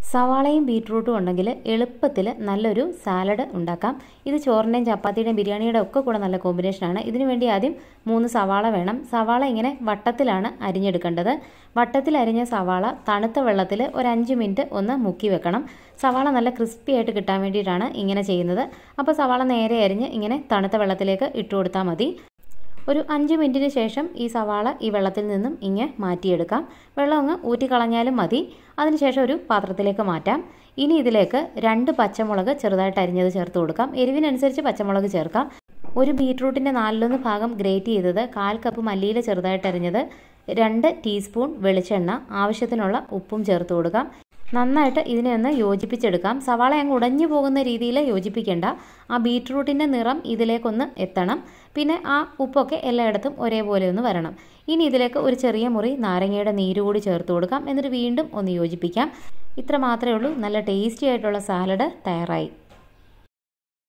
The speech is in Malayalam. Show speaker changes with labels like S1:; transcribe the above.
S1: സവാളയും ബീട്രൂട്ടും ഉണ്ടെങ്കിൽ എളുപ്പത്തിൽ നല്ലൊരു സാലഡ് ഉണ്ടാക്കാം ഇത് ചോറിൻ്റെയും ചപ്പാത്തിയുടെയും ബിരിയാണിയുടെ ഒക്കെ കൂടെ നല്ല കോമ്പിനേഷനാണ് ഇതിനു വേണ്ടി ആദ്യം മൂന്ന് സവാള വേണം സവാള ഇങ്ങനെ വട്ടത്തിലാണ് അരിഞ്ഞെടുക്കേണ്ടത് വട്ടത്തിൽ അരിഞ്ഞ സവാള തണുത്ത വെള്ളത്തിൽ ഒരു അഞ്ച് മിനിറ്റ് ഒന്ന് മുക്കി വെക്കണം സവാള നല്ല ക്രിസ്പി ആയിട്ട് കിട്ടാൻ വേണ്ടിയിട്ടാണ് ഇങ്ങനെ ചെയ്യുന്നത് അപ്പോൾ സവാള നേരെ അരിഞ്ഞ് ഇങ്ങനെ തണുത്ത വെള്ളത്തിലേക്ക് ഇട്ട് കൊടുത്താൽ മതി ഒരു അഞ്ച് മിനിറ്റിന് ശേഷം ഈ സവാള ഈ വെള്ളത്തിൽ നിന്നും ഇങ്ങ് മാറ്റിയെടുക്കാം വെള്ളം അങ്ങ് ഊറ്റിക്കളഞ്ഞാലും മതി അതിനുശേഷം ഒരു പാത്രത്തിലേക്ക് മാറ്റാം ഇനി ഇതിലേക്ക് രണ്ട് പച്ചമുളക് ചെറുതായിട്ട് അരിഞ്ഞത് ചേർത്ത് കൊടുക്കാം എരിവിനനുസരിച്ച് പച്ചമുളക് ചേർക്കാം ഒരു ബീട്രൂട്ടിൻ്റെ നാലിലൊന്ന് ഭാഗം ഗ്രേറ്റ് ചെയ്തത് കാൽ കപ്പ് മല്ലിയില ചെറുതായിട്ട് അരിഞ്ഞത് രണ്ട് ടീസ്പൂൺ വെളിച്ചെണ്ണ ആവശ്യത്തിനുള്ള ഉപ്പും ചേർത്ത് കൊടുക്കാം നന്നായിട്ട് ഇതിനെ ഒന്ന് യോജിപ്പിച്ചെടുക്കാം സവാള അങ്ങ് ഉടഞ്ഞു പോകുന്ന രീതിയിൽ യോജിപ്പിക്കേണ്ട ആ ബീട്രൂട്ടിൻ്റെ നിറം ഇതിലേക്കൊന്ന് എത്തണം പിന്നെ ആ ഉപ്പൊക്കെ എല്ലായിടത്തും ഒരേപോലെ ഒന്ന് വരണം ഇനി ഇതിലേക്ക് ഒരു ചെറിയ മുറി നാരങ്ങയുടെ നീര് കൂടി ചേർത്ത് കൊടുക്കാം എന്നിട്ട് വീണ്ടും ഒന്ന് യോജിപ്പിക്കാം ഇത്ര മാത്രമേ ഉള്ളൂ നല്ല ടേസ്റ്റി ആയിട്ടുള്ള സാലഡ് തയ്യാറായി